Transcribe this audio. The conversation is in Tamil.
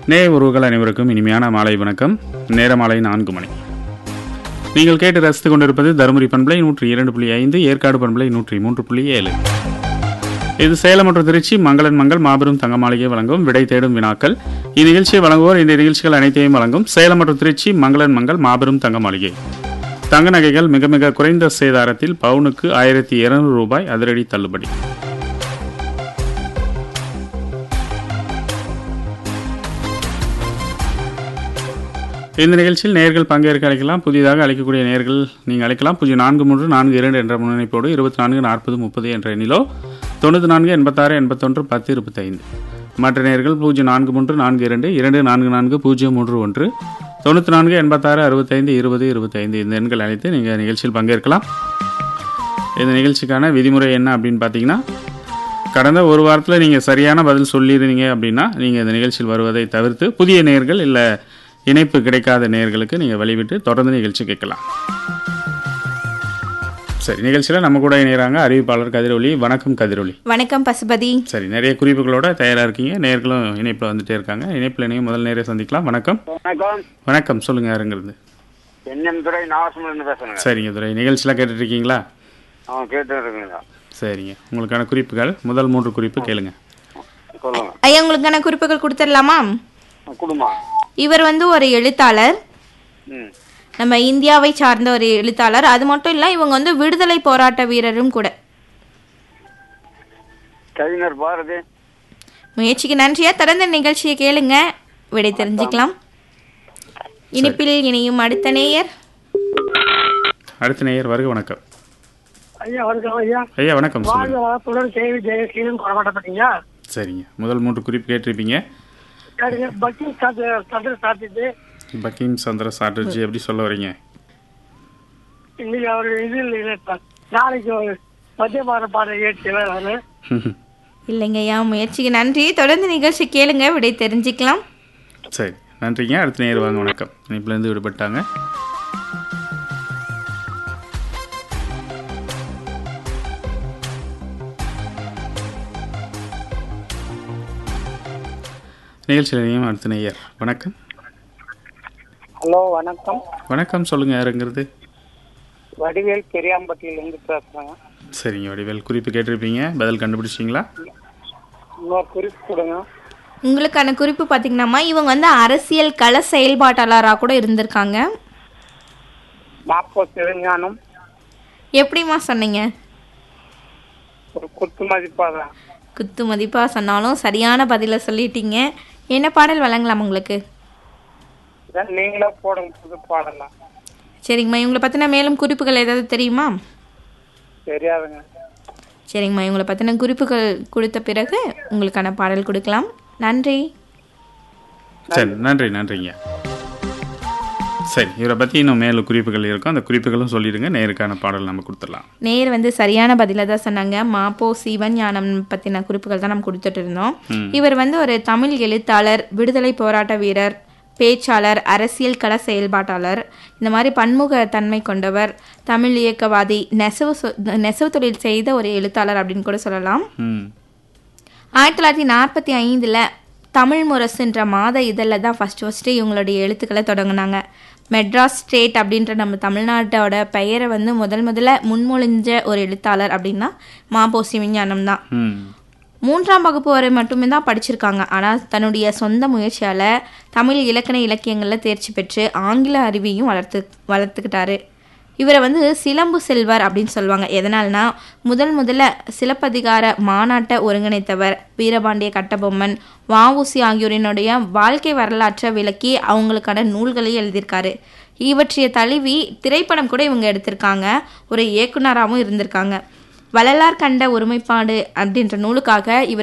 நேய உறவுகள் அனைவருக்கும் இனிமையான மாலை வணக்கம் நேர மாலை நான்கு மணி நீங்கள் கேட்டு ரசித்துக் கொண்டிருப்பது தருமபுரி பண்பலை நூற்றி இரண்டு புள்ளி ஐந்து ஏற்காடு பண்பலை நூற்றி மூன்று புள்ளி ஏழு இது சேலம் மற்றும் திருச்சி மங்களன் மங்கள் மாபெரும் தங்க மாளிகை வழங்கும் விடை தேடும் வினாக்கள் இந்நிகழ்ச்சியை வழங்குவோர் இந்த நிகழ்ச்சிகள் அனைத்தையும் வழங்கும் சேலம் மற்றும் திருச்சி மங்களன் மங்கள் மாபெரும் தங்க மாளிகை தங்க நகைகள் மிக மிக குறைந்த சேதாரத்தில் பவுனுக்கு ஆயிரத்தி இருநூறு ரூபாய் அதிரடி தள்ளுபடி இந்த நிகழ்ச்சியில் நேர்கள் பங்கேற்க அழைக்கலாம் புதிதாக அழைக்கக்கூடிய நேர்கள் நீங்கள் அழைக்கலாம் பூஜ்ஜியம் நான்கு மூன்று நான்கு இரண்டு என்ற முன்னணிப்போடு இருபத்தி நான்கு நாற்பது முப்பது என்ற எண்ணிலோ தொண்ணூற்றி நான்கு எண்பத்தாறு எண்பத்தொன்று பத்து இருபத்தைந்து மற்ற நேர்கள் பூஜ்ஜியம் நான்கு மூன்று நான்கு இரண்டு இரண்டு நான்கு நான்கு பூஜ்ஜியம் மூன்று ஒன்று தொண்ணூற்றி நான்கு எண்பத்தாறு அறுபத்தைந்து இருபது இருபத்தைந்து இந்த எண்கள் அழைத்து நீங்கள் நிகழ்ச்சியில் பங்கேற்கலாம் இந்த நிகழ்ச்சிக்கான விதிமுறை என்ன அப்படின்னு பார்த்தீங்கன்னா கடந்த ஒரு வாரத்தில் நீங்கள் சரியான பதில் சொல்லியிருந்தீங்க அப்படின்னா நீங்கள் இந்த நிகழ்ச்சியில் வருவதை தவிர்த்து புதிய நேர்கள் இல்லை இணைப்பு கிடைக்காத நேர்களுக்கு நீங்கள் வழிவிட்டு தொடர்ந்து நிகழ்ச்சி கேட்கலாம் சரி நிகழ்ச்சியில் நம்ம கூட இணைகிறாங்க அறிவிப்பாளர் கதிரொலி வணக்கம் கதிரொலி வணக்கம் பசுபதி சரி நிறைய குறிப்புகளோட தயாராக இருக்கீங்க நேர்களும் இணைப்பில் வந்துட்டே இருக்காங்க இணைப்பில் இணையும் முதல் நேரே சந்திக்கலாம் வணக்கம் வணக்கம் வணக்கம் சொல்லுங்க யாருங்கிறது என்எம் துறை நாகசுமன் பேசுறேங்க சரிங்க துரை நிகழ்ச்சியெலாம் கேட்டுட்டு இருக்கீங்களா அவன் கேட்டு இருக்குங்க சரிங்க உங்களுக்கான குறிப்புகள் முதல் மூன்று குறிப்பு கேளுங்க சொல்லுங்க ஐயா உங்களுக்கான குறிப்புகள் கொடுத்துடலாமா குடும்பம் இவர் வந்து ஒரு எழுத்தாளர் ம் நம்ம இந்தியாவை சார்ந்த ஒரு எழுத்தாளர் அது மட்டும் இல்லை இவங்க வந்து விடுதலை போராட்ட வீரரும் கூட கவிஞர் பாரதி முயற்சிக்கு நன்றியா தொடர்ந்து நிகழ்ச்சியை கேளுங்க விடை தெரிஞ்சுக்கலாம் இனிப்பில் இணையும் அடுத்த நேயர் அடுத்த நேயர் வருக வணக்கம் ஐயா வணக்கம் ஐயா ஐயா வணக்கம் சொல்லுங்க வாழ்க வளத்துடன் கேள்வி ஜெயசீலன் கொடமாட்டப்பட்டீங்க சரிங்க முதல் மூன்று குறிப்பு கேட்டிருப்பீங்க சரிங்க பக்கிங் சந்திர சாத்திட்டு பக்கிங் சந்திர சாட்டர்ஜி எப்படி சொல்ல வரீங்க இன்னைக்கு அவர் இதில் இணைப்பார். நாளைக்கு ஒரு மத்திய பாரத பாடல் ஏற்றில நான் இல்லைங்க ஐயா முயற்சிக்கு நன்றி தொடர்ந்து நிகழ்ச்சி கேளுங்க விடை தெரிஞ்சுக்கலாம் சரி நன்றிங்க அடுத்த நேயர் வாங்க வணக்கம் இணைப்புலேருந்து விடுபட்டாங்க நிகழ்ச்சியிலையும் அடுத்த நேயர் வணக்கம் ஹலோ வணக்கம் வணக்கம் சொல்லுங்க யாருங்கிறது வடிவேல் பெரியாம்பட்டியிலேருந்து பேசுகிறேங்க சரிங்க வடிவேல் குறிப்பு கேட்டிருப்பீங்க பதில் கண்டுபிடிச்சிங்களா இன்னொரு குறிப்பு கொடுங்க உங்களுக்கான குறிப்பு பார்த்தீங்கன்னா இவங்க வந்து அரசியல் கள செயல்பாட்டாளராக கூட இருந்திருக்காங்க மாப்போ சிவஞானம் எப்படிம்மா சொன்னீங்க ஒரு குத்து மதிப்பாதான் குத்து மதிப்பாக சொன்னாலும் சரியான பதிலை சொல்லிட்டீங்க என்ன பாடல் வழங்கலாம் உங்களுக்கு இதான் நீங்களே போடுங்க புது பாடலாம் சரிங்கம்மா இவங்களை பற்றின மேலும் குறிப்புகள் ஏதாவது தெரியுமா தெரியாதுங்க சரிங்கம்மா இவங்களை பற்றின குறிப்புகள் கொடுத்த பிறகு உங்களுக்கான பாடல் கொடுக்கலாம் நன்றி சரி நன்றி நன்றிங்க சரி இவரை பற்றி இன்னும் மேலும் குறிப்புகள் இருக்கும் அந்த குறிப்புகளும் சொல்லிடுங்க நேருக்கான பாடல் நம்ம கொடுத்துடலாம் நேர் வந்து சரியான பதிலை தான் சொன்னாங்க மாப்போ சிவன் ஞானம் பற்றின குறிப்புகள் தான் நம்ம கொடுத்துட்டு இருந்தோம் இவர் வந்து ஒரு தமிழ் எழுத்தாளர் விடுதலை போராட்ட வீரர் பேச்சாளர் அரசியல் கள செயல்பாட்டாளர் இந்த மாதிரி பன்முக தன்மை கொண்டவர் தமிழ் இயக்கவாதி நெசவு சொ- நெசவு தொழில் செய்த ஒரு எழுத்தாளர் அப்படின்னு கூட சொல்லலாம் ம் ஆயிரத்தி தொள்ளாயிரத்தி நாற்பத்தி ஐந்தில் தமிழ் முரசுன்ற மாத இதழில் தான் ஃபஸ்ட்டு ஃபஸ்ட்டு இவங்களுடைய எழுத்துக்களை தொடங்கினாங்க மெட்ராஸ் ஸ்டேட் அப்படின்ற நம்ம தமிழ்நாட்டோட பெயரை வந்து முதல் முதல்ல முன்மொழிஞ்ச ஒரு எழுத்தாளர் அப்படின்னா மாபோசி விஞ்ஞானம் தான் ம் மூன்றாம் வகுப்பு வரை மட்டுமே தான் படிச்சிருக்காங்க ஆனால் தன்னுடைய சொந்த முயற்சியால் தமிழ் இலக்கண இலக்கியங்களில் தேர்ச்சி பெற்று ஆங்கில அறிவையும் வளர்த்து வளர்த்துக்கிட்டாரு இவரை வந்து சிலம்பு செல்வர் அப்படின்னு சொல்லுவாங்க எதனால்னா முதல் முதல்ல சிலப்பதிகார மாநாட்டை ஒருங்கிணைத்தவர் வீரபாண்டிய கட்டபொம்மன் வஉசி ஆகியோரினுடைய வாழ்க்கை வரலாற்றை விளக்கி அவங்களுக்கான நூல்களையும் எழுதியிருக்காரு இவற்றைய தழுவி திரைப்படம் கூட இவங்க எடுத்திருக்காங்க ஒரு இயக்குனராகவும் இருந்திருக்காங்க வள்ளலார் கண்ட ஒருமைப்பாடு அப்படின்ற நூலுக்காக இவர்